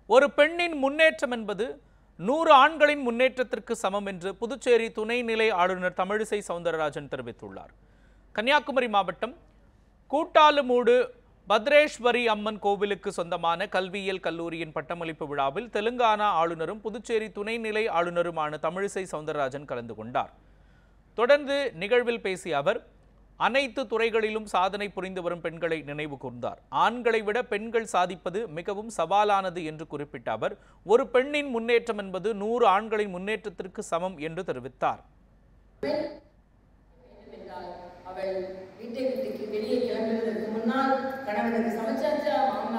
ஒரு பெண்ணின் முன்னேற்றம் என்பது நூறு ஆண்களின் முன்னேற்றத்திற்கு சமம் என்று புதுச்சேரி துணைநிலை ஆளுநர் தமிழிசை சவுந்தரராஜன் தெரிவித்துள்ளார் கன்னியாகுமரி மாவட்டம் கூட்டாலுமூடு பத்ரேஸ்வரி அம்மன் கோவிலுக்கு சொந்தமான கல்வியியல் கல்லூரியின் பட்டமளிப்பு விழாவில் தெலுங்கானா ஆளுநரும் புதுச்சேரி துணைநிலை ஆளுநருமான தமிழிசை சவுந்தரராஜன் கலந்து கொண்டார் தொடர்ந்து நிகழ்வில் பேசிய அவர் அனைத்து துறைகளிலும் சாதனை புரிந்து வரும் பெண்களை நினைவு கூர்ந்தார் ஆண்களை விட பெண்கள் சாதிப்பது மிகவும் சவாலானது என்று குறிப்பிட்ட அவர் ஒரு பெண்ணின் முன்னேற்றம் என்பது நூறு ஆண்களின் முன்னேற்றத்திற்கு சமம் என்று தெரிவித்தார் என்றால் அவள் வீட்டை விட்டு வெளியே கிளம்புவதற்கு முன்னால் கணவனுக்கு சமைச்சாச்சா மாமா